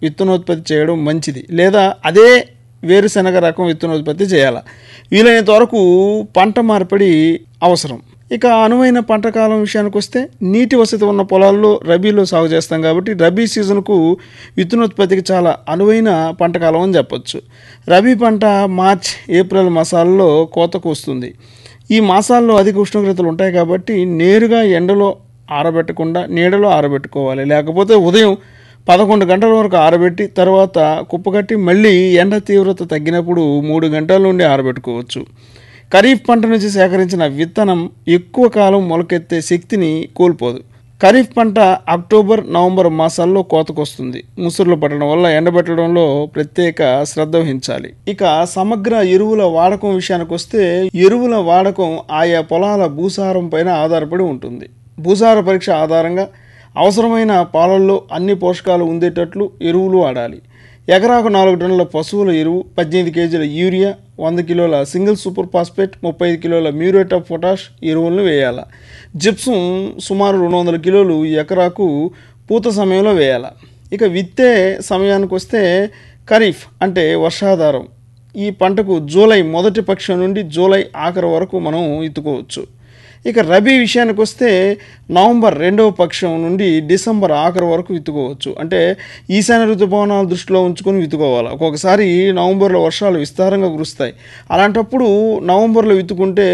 విత్తనోత్పత్తి చేయడం మంచిది లేదా అదే వేరుశనగ రకం విత్తనోత్పత్తి చేయాలి వీలైనంత వరకు పంట మార్పిడి అవసరం ఇక అనువైన పంట కాలం విషయానికి వస్తే నీటి వసతి ఉన్న పొలాల్లో రబీలో సాగు చేస్తాం కాబట్టి రబీ సీజన్కు విత్తనోత్పత్తికి చాలా అనువైన పంట కాలం అని చెప్పొచ్చు రబీ పంట మార్చ్ ఏప్రిల్ మాసాల్లో కోతకు వస్తుంది ఈ మాసాల్లో అధిక ఉష్ణోగ్రతలు ఉంటాయి కాబట్టి నేరుగా ఎండలో ఆరబెట్టకుండా నీడలో ఆరబెట్టుకోవాలి లేకపోతే ఉదయం పదకొండు గంటల వరకు ఆరబెట్టి తర్వాత కుప్పగట్టి మళ్ళీ ఎండ తీవ్రత తగ్గినప్పుడు మూడు గంటల నుండి ఆరబెట్టుకోవచ్చు ఖరీఫ్ పంట నుంచి సేకరించిన విత్తనం ఎక్కువ కాలం మొలకెత్తే శక్తిని కోల్పోదు ఖరీఫ్ పంట అక్టోబర్ నవంబర్ మాసాల్లో కోతకొస్తుంది ముసురులు పట్టడం వల్ల ఎండబెట్టడంలో ప్రత్యేక శ్రద్ధ వహించాలి ఇక సమగ్ర ఎరువుల వాడకం విషయానికి వస్తే ఎరువుల వాడకం ఆయా పొలాల భూసారం పైన ఆధారపడి ఉంటుంది భూసార పరీక్ష ఆధారంగా అవసరమైన పాలల్లో అన్ని పోషకాలు ఉండేటట్లు ఎరువులు వాడాలి ఎకరాకు నాలుగు టన్నుల పశువుల ఎరువు పద్దెనిమిది కేజీల యూరియా వంద కిలోల సింగిల్ సూపర్ ఫాస్ఫేట్ ముప్పై ఐదు కిలోల మ్యూరేట్ ఆఫ్ పొటాష్ ఎరువులను వేయాలి జిప్సం సుమారు రెండు వందల కిలోలు ఎకరాకు పూత సమయంలో వేయాలి ఇక విత్తే సమయానికి వస్తే ఖరీఫ్ అంటే వర్షాధారం ఈ పంటకు జూలై మొదటి పక్షం నుండి జూలై ఆఖరి వరకు మనం ఇత్తుకోవచ్చు ఇక రబీ విషయానికి వస్తే నవంబర్ రెండవ పక్షం నుండి డిసెంబర్ ఆఖరి వరకు విత్తుకోవచ్చు అంటే ఈశాన్య ఋతుపవనాలు దృష్టిలో ఉంచుకొని విత్తుకోవాలి ఒక్కొక్కసారి నవంబర్లో వర్షాలు విస్తారంగా కురుస్తాయి అలాంటప్పుడు నవంబర్లో విత్తుకుంటే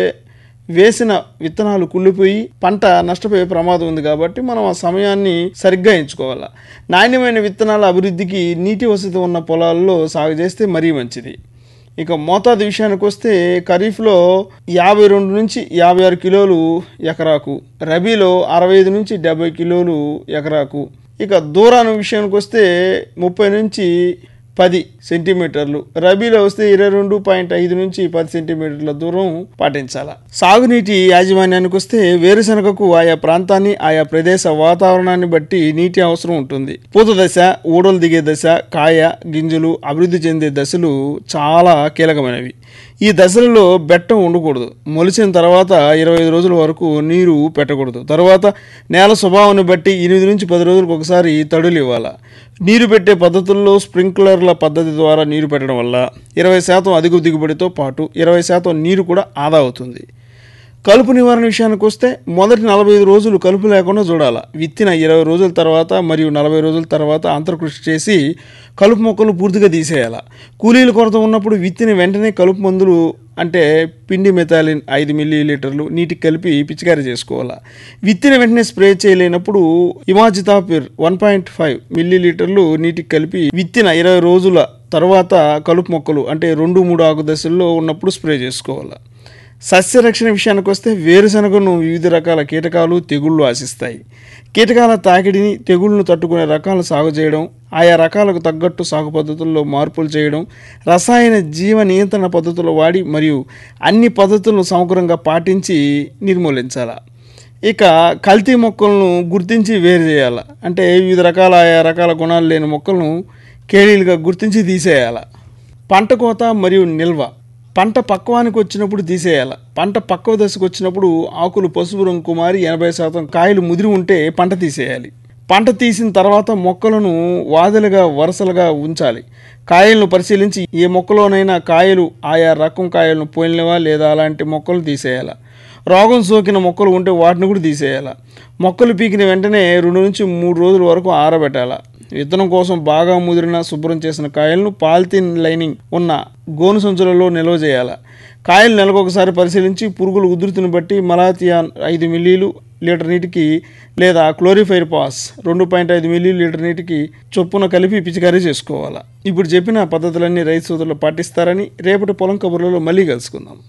వేసిన విత్తనాలు కుళ్ళిపోయి పంట నష్టపోయే ప్రమాదం ఉంది కాబట్టి మనం ఆ సమయాన్ని సరిగ్గా ఎంచుకోవాలి నాణ్యమైన విత్తనాల అభివృద్ధికి నీటి వసతి ఉన్న పొలాల్లో సాగు చేస్తే మరీ మంచిది ఇక మోతాదు విషయానికి వస్తే ఖరీఫ్లో యాభై రెండు నుంచి యాభై ఆరు కిలోలు ఎకరాకు రబీలో అరవై ఐదు నుంచి డెబ్బై కిలోలు ఎకరాకు ఇక దూరాన్ని విషయానికి వస్తే ముప్పై నుంచి పది సెంటీమీటర్లు రబీలో వస్తే ఇరవై రెండు పాయింట్ ఐదు నుంచి పది సెంటీమీటర్ల దూరం పాటించాలి సాగునీటి యాజమాన్యానికి వస్తే వేరుశనగకు ఆయా ప్రాంతాన్ని ఆయా ప్రదేశ వాతావరణాన్ని బట్టి నీటి అవసరం ఉంటుంది పూత దశ ఊడలు దిగే దశ కాయ గింజలు అభివృద్ధి చెందే దశలు చాలా కీలకమైనవి ఈ దశలలో బెట్టం ఉండకూడదు మొలిచిన తర్వాత ఇరవై ఐదు రోజుల వరకు నీరు పెట్టకూడదు తర్వాత నేల స్వభావాన్ని బట్టి ఎనిమిది నుంచి పది రోజులకు ఒకసారి తడులు ఇవ్వాలి నీరు పెట్టే పద్ధతుల్లో స్ప్రింక్లర్ల పద్ధతి ద్వారా నీరు పెట్టడం వల్ల ఇరవై శాతం అధిక దిగుబడితో పాటు ఇరవై శాతం నీరు కూడా ఆదా అవుతుంది కలుపు నివారణ విషయానికి వస్తే మొదటి నలభై ఐదు రోజులు కలుపు లేకుండా చూడాలి విత్తిన ఇరవై రోజుల తర్వాత మరియు నలభై రోజుల తర్వాత అంతర్కృషి చేసి కలుపు మొక్కలు పూర్తిగా తీసేయాలి కూలీల కొరత ఉన్నప్పుడు విత్తిన వెంటనే కలుపు మందులు అంటే పిండి మెథాలిన్ ఐదు మిల్లీ లీటర్లు నీటికి కలిపి పిచికారీ చేసుకోవాలి విత్తిన వెంటనే స్ప్రే చేయలేనప్పుడు imazethapyr one point five milli లీటర్లు నీటికి కలిపి విత్తిన ఇరవై రోజుల తర్వాత కలుపు మొక్కలు అంటే రెండు మూడు ఆకు దశల్లో ఉన్నప్పుడు స్ప్రే చేసుకోవాలి సస్యరక్షణ విషయానికి వస్తే వేరుశనగను వివిధ రకాల కీటకాలు తెగుళ్ళు ఆశిస్తాయి కీటకాల తాకిడిని తెగుళ్లను తట్టుకునే రకాలు సాగు చేయడం ఆయా రకాలకు తగ్గట్టు సాగు పద్ధతుల్లో మార్పులు చేయడం రసాయన జీవ నియంత్రణ పద్ధతులు వాడి మరియు అన్ని పద్ధతులను సమగ్రంగా పాటించి నిర్మూలించాలి ఇక కల్తీ మొక్కలను గుర్తించి వేరు చేయాలి అంటే వివిధ రకాల ఆయా రకాల గుణాలు లేని మొక్కలను కేళీలుగా గుర్తించి తీసేయాలి పంట కోత మరియు నిల్వ పంట పక్వానికి వచ్చినప్పుడు తీసేయాలి పంట పక్వ దశకు వచ్చినప్పుడు ఆకులు పసుపు రంగు మారి ఎనభై శాతం కాయలు ముదిరి ఉంటే పంట తీసేయాలి పంట తీసిన తర్వాత మొక్కలను వాదలుగా వరుసలుగా ఉంచాలి కాయలను పరిశీలించి ఏ మొక్కలోనైనా కాయలు ఆయా రకం కాయలను పోయినవా లేదా అలాంటి మొక్కలు తీసేయాలి రోగం సోకిన మొక్కలు ఉంటే వాటిని కూడా తీసేయాలి మొక్కలు పీకిన వెంటనే రెండు నుంచి మూడు రోజుల వరకు ఆరబెట్టాలి విత్తనం కోసం బాగా ముదిరిన శుభ్రం చేసిన కాయలను పాలిథిన్ లైనింగ్ ఉన్న గోను సంచులలో నిల్వ చేయాలి కాయలు నెలకొకసారి పరిశీలించి పురుగులు ఉధృతిని బట్టి మలాథియాన్ ఐదు మిల్లీలు లీటర్ నీటికి లేదా క్లోరిఫైర్ పాస్ రెండు పాయింట్ ఐదు మిల్లీ లీటర్ నీటికి చొప్పున కలిపి పిచికారీ చేసుకోవాలి ఇప్పుడు చెప్పిన పద్ధతులన్నీ రైతు సోదరులు పాటిస్తారని రేపటి పొలం కబుర్లలో మళ్ళీ కలుసుకుందాం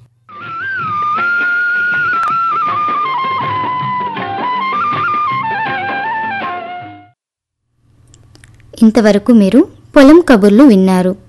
ఇంతవరకు మీరు పొలం కబుర్లు విన్నారు